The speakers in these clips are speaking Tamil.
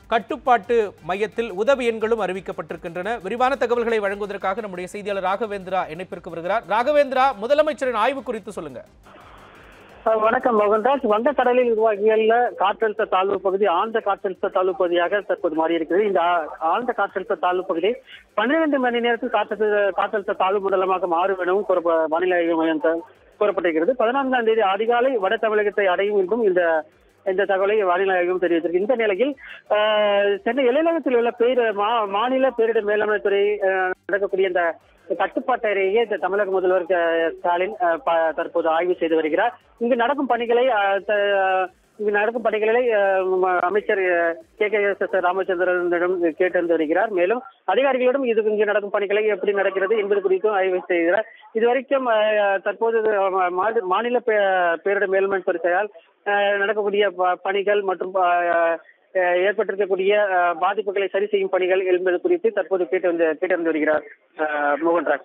கட்டுப்பாட்டு மையத்தில் உதவி எண்களும் அறிவிக்கப்பட்டிருக்கின்றன விரிவான தகவல்களை வழங்குவதற்காக நம்முடைய செய்தியாளர் ராகவேந்திரா இணைப்பிற்கு வருகிறார் ராகவேந்திரா முதலமைச்சரின் ஆய்வு குறித்து சொல்லுங்க அஹ் வணக்கம் மோகன்ராஜ் வங்கக்கடலில் உருவாகியுள்ள காற்றழுத்த தாழ்வு பகுதி ஆழ்ந்த காற்றழுத்த தாழ்வு பகுதியாக தற்போது மாறி இருக்கிறது இந்த ஆ- ஆழ்ந்த காற்றழுத்த தாழ்வு பகுதி பன்னிரண்டு மணி நேரத்தில் காற்றழுத்த காற்றழுத்த தாழ்வு மண்டலமாக மாறும் எனவும் கூறப்ப- வானிலை ஆய்வு மையம் த- கூறப்பட்டிருக்கிறது பதினான்காம் தேதி அதிகாலை வட தமிழகத்தை அடையும் என்றும் இந்த இந்த தகவலை வானிலை ஆய்வும் தெரிவித்திருக்கு இந்த நிலையில் அஹ், சென்னை எல்லையகத்தில் உள்ள பேர் மா- மாநில பேரிடர் மேலாண்மை துறை அஹ், நடக்கக்கூடிய இந்த கட்டுப்பாட்டு அறையை இந்த தமிழக முதல்வர் க- ஸ்டாலின் அஹ், ப- தற்போது ஆய்வு செய்து வருகிறார் இங்கு நடக்கும் பணிகளை அஹ், த- இங்கு நடக்கும் பணிகளை அஹ், ம- அமைச்சர் அஹ், கே கே எஸ் எஸ் ராமச்சந்திரனிடம் கேட்டறிந்து வருகிறார் மேலும் அதிகாரிகளிடம் இது இங்கு நடக்கும் பணிகளை எப்படி நடக்கிறது என்பது குறித்தும் ஆய்வு செய்கிறார் இதுவரைக்கும் அஹ், தற்போது அஹ், மா- மாநில பே- பேரிடர் மேலாண்மை துறையால் அஹ், நடக்கக்கூடிய ப- பணிகள் மற்றும் அஹ், அஹ், ஏற்பட்டிருக்கக்கூடிய அஹ், பாதிப்புகளை சரி செய்யும் பணிகள் என்பது குறித்து தற்போது கேட்டு வந்து கேட்டறிந்து வருகிறார் அஹ், மோகன்ராஜ்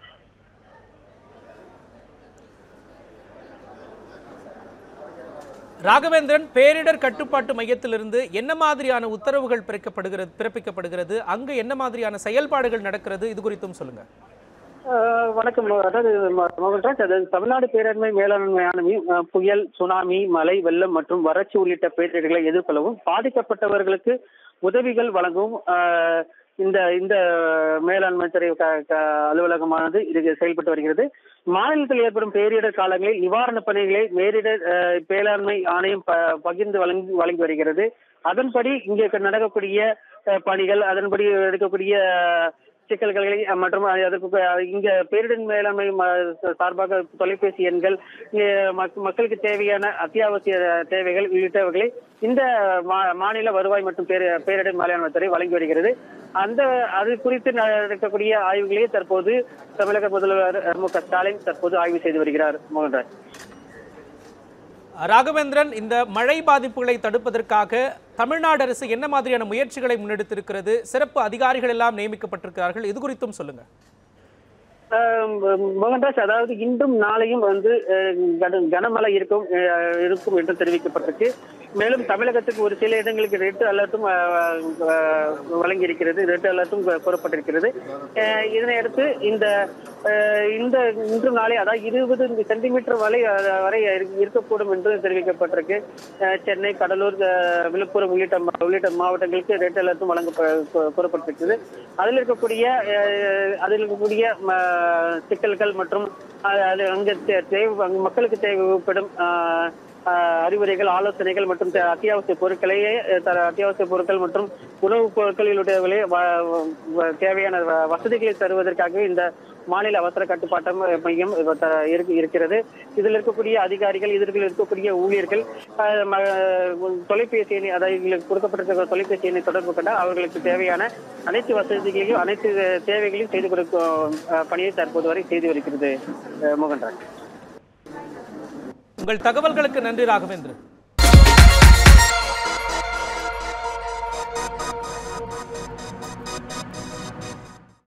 ராகவேந்திரன் பேரிடர் கட்டுப்பாட்டு மையத்திலிருந்து என்ன மாதிரியான உத்தரவுகள் பிறக்கப்படுகிறது பிறப்பிக்கப்படுகிறது அங்கு என்ன மாதிரியான செயல்பாடுகள் நடக்கிறது இது குறித்தும் சொல்லுங்க அஹ் வணக்கம் அதாவது ம- மோகன்ராஜ் அதாவது தமிழ்நாடு பேரிடர்மை மேலாண்மை ஆணையம் அஹ், புயல் சுனாமி மழை வெள்ளம் மற்றும் வறட்சி உள்ளிட்ட பேரிடர்களை எதிர்கொள்ளவும் பாதிக்கப்பட்டவர்களுக்கு உதவிகள் வழங்கவும் அஹ், இந்த இந்த மேலாண்மை துறை க- க- அலுவலகமானது இது செயல்பட்டு வருகிறது மாநிலத்தில் ஏற்படும் பேரிடர் காலங்களில் நிவாரணப் பணிகளை பேரிடர் அஹ், மேலாண்மை ஆணையம் ப- பகிர்ந்து வழங்கி வழங்கி வருகிறது அதன்படி இங்கே நடக்கக்கூடிய அஹ், பணிகள் அதன்படி எடுக்கக்கூடிய அஹ், சிக்கல்களை அஹ், மற்றும் அதற்கு ப- இங்க பேரிடர் மேலாண்மை ம- சார்பாக தொலைபேசி எண்கள் இங்க மக்- மக்களுக்கு தேவையான அத்தியாவசிய தேவைகள் உள்ளிட்டவைகளை இந்த மா- மாநில வருவாய் மற்றும் பேரி- பேரிடர் மேலாண்மை துறை வழங்கி வருகிறது அந்த அது குறித்து நடக்கக்கூடிய ஆய்வுகளையே தற்போது தமிழக முதல்வர் அஹ், மு க ஸ்டாலின் தற்போது ஆய்வு செய்து வருகிறார் மோகன்ராஜ் ராகவேந்திரன் இந்த மழை பாதிப்புகளை தடுப்பதற்காக தமிழ்நாடு அரசு என்ன மாதிரியான முயற்சிகளை முன்னெடுத்திருக்கிறது சிறப்பு அதிகாரிகள் எல்லாம் நியமிக்கப்பட்டிருக்கிறார்கள் இது குறித்தும் சொல்லுங்க ஆஹ் மோகன்ராஜ் அதாவது இன்றும் நாளையும் வந்து அஹ், கன- கனமழை இருக்கும் அஹ், இருக்கும் என்று தெரிவிக்கப்பட்டிருக்கு மேலும் தமிழகத்துக்கு ஒரு சில இடங்களுக்கு ரெட் அலர்ட்டும் வழங்கி இருக்கிறது ரெட் அலர்ட்டும் கூறப்பட்டிருக்கிறது அஹ், இதனை அடுத்து இந்த அஹ், இந்த இன்றும் நாளை அதாவது இருபது சென்டிமீட்டர் வரை அஹ், வரை இருக்க- இருக்கக்கூடும் என்று தெரிவிக்கப்பட்டிருக்கு அஹ், சென்னை கடலூர் அஹ், விழுப்புரம் உள்ளிட்ட மா- உள்ளிட்ட மாவட்டங்களுக்கு ரெட் அலர்ட்டும் வழங்க கூறப்பட்டிருக்கிறது அதில் இருக்கக்கூடிய அஹ், அதில் இருக்கக்கூடிய ம- சிக்கல்கள் மற்றும் அஹ், அது அங்க தே- தேவை அங்க மக்களுக்கு தேவைப்படும் அஹ், அஹ், அறிவுரைகள் ஆலோசனைகள் மற்றும் தே- அத்தியாவசிய பொருட்களையே அஹ், தர அத்தியாவசிய பொருட்கள் மற்றும் உணவுப் பொருட்களிலுடைய விலை வ- வ- தேவையான வ- வசதிகளை தருவதற்காகவே இந்த மாநில அவசர கட்டுப்பாட்டு மையம் த- இருக்கு- இருக்கிறது இதில் இருக்கக்கூடிய அதிகாரிகள் இதில் இருக்கக்கூடிய ஊழியர்கள் அஹ், ம- தொலைபேசி எண்ணை அதாவது இவங்களுக்கு கொடுக்கப்பட்டிருக்கிற தொலைபேசி எண்ணை தொடர்பு கொண்டால் அவர்களுக்கு தேவையான அனைத்து வசதிகளையும் அனைத்து தேவைகளையும் செய்து கொடுக்கும் அஹ், பணியை தற்போது வரை செய்து வருகிறது அஹ், மோகன்ராஜ் உங்கள் தகவல்களுக்கு நன்றி ராகவேந்திரன்